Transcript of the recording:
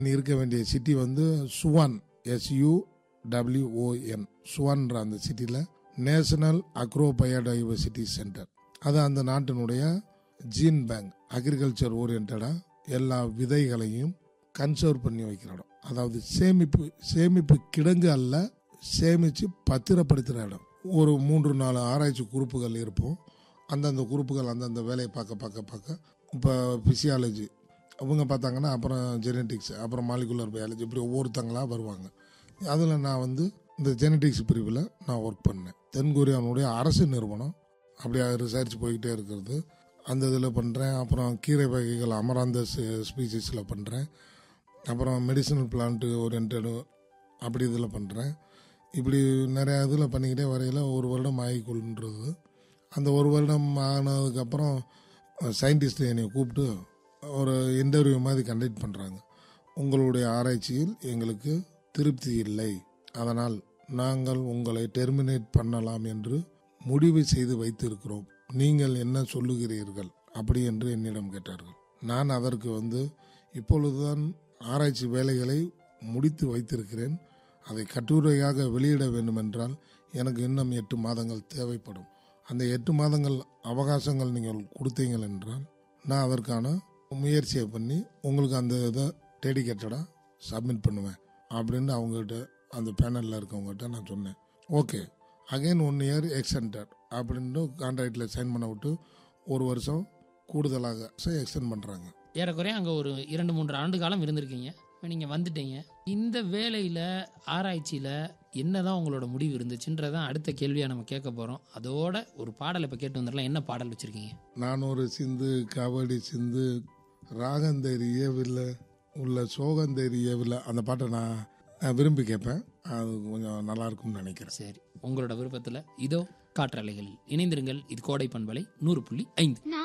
நீ இருக்க வேண்டிய சிட்டி வந்து சுவான் எஸ்யூ டபிள்யூஓஎன் சுவான்ற அந்த சிட்டியில் நேஷனல் அக்ரோ பயோடைவர்சிட்டி சென்டர் அது அந்த நாட்டினுடைய ஜீன் பேங்க் அக்ரிகல்ச்சர் ஓரியன்டாக எல்லா விதைகளையும் கன்சர்வ் பண்ணி வைக்கிற இடம் அதாவது சேமிப்பு சேமிப்பு கிடங்கு அல்ல சேமித்து பத்திரப்படுத்துகிற இடம் ஒரு மூன்று நாலு ஆராய்ச்சி குரூப்புகள் இருப்போம் அந்தந்த குரூப்புகள் அந்தந்த வேலையை பார்க்க பார்க்க பார்க்க இப்போ ஃபிசியாலஜி அவங்க பார்த்தாங்கன்னா அப்புறம் ஜெனட்டிக்ஸ் அப்புறம் மாலிகுலர் பயாலஜி இப்படி ஒவ்வொருத்தங்களாக வருவாங்க அதில் நான் வந்து இந்த ஜெனட்டிக்ஸ் பிரிவில் நான் ஒர்க் பண்ணேன் தென்கொரியாவுடைய அரசு நிறுவனம் அப்படியே ரிசர்ச் போய்கிட்டே இருக்கிறது அந்த இதில் பண்ணுறேன் அப்புறம் கீரை வகைகள் அமராந்த ஸ்பீசிஸில் பண்ணுறேன் அப்புறம் மெடிசனல் பிளான்ட்டு ஓரியன்டு அப்படி இதில் பண்ணுறேன் இப்படி நிறையா இதில் பண்ணிக்கிட்டே வரையில் ஒரு வருடம் ஆகிக்கொள்ன்றது அந்த ஒரு வருடம் ஆனதுக்கப்புறம் சயின்டிஸ்ட் என்னை கூப்பிட்டு ஒரு இன்டர்வியூ மாதிரி கண்டக்ட் பண்ணுறாங்க உங்களுடைய ஆராய்ச்சியில் எங்களுக்கு திருப்தி இல்லை அதனால் நாங்கள் உங்களை டெர்மினேட் பண்ணலாம் என்று முடிவு செய்து வைத்திருக்கிறோம் நீங்கள் என்ன சொல்லுகிறீர்கள் அப்படி என்று என்னிடம் கேட்டார்கள் நான் அதற்கு வந்து இப்பொழுதுதான் ஆராய்ச்சி வேலைகளை முடித்து வைத்திருக்கிறேன் அதை கட்டுரையாக வெளியிட வேண்டுமென்றால் எனக்கு இன்னும் எட்டு மாதங்கள் தேவைப்படும் அந்த எட்டு மாதங்கள் அவகாசங்கள் நீங்கள் கொடுத்தீங்கள் என்றால் நான் அதற்கான முயற்சியை பண்ணி உங்களுக்கு அந்த இதை டெடிக்கேட்டடாக சப்மிட் பண்ணுவேன் அப்படின்னு அவங்ககிட்ட அந்த பேனலில் இருக்கவங்ககிட்ட நான் சொன்னேன் okay again one year extended அப்படின்ட்டு கான்ட்ராக்டில் சைன் பண்ண விட்டு ஒரு வருஷம் கூடுதலாக எக்ஸ்டெண்ட் பண்ணுறாங்க ஏறக்குறைய அங்கே ஒரு இரண்டு மூன்று ஆண்டு காலம் இருந்திருக்கீங்க இப்போ நீங்கள் வந்துட்டீங்க இந்த வேலையில் ஆராய்ச்சியில் என்னதான் உங்களோட முடிவு இருந்துச்சுன்றதான் அடுத்த கேள்வியாக நம்ம கேட்க போகிறோம் அதோட ஒரு பாடலை இப்போ கேட்டு வந்துடலாம் என்ன பாடல் வச்சுருக்கீங்க நான் ஒரு சிந்து கபடி சிந்து ராகந்தெரியவில்லை உள்ள சோகந்தெரியவில்லை அந்த பாட்டை நான் நான் விரும்பி கேட்பேன் அது கொஞ்சம் நல்லா இருக்கும்னு நினைக்கிறேன் சரி உங்களோட விருப்பத்தில் இதோ காற்றலைகளில் இணைந்திருங்கள் இது கோடை பண்பலை நூறு புள்ளி ஐந்து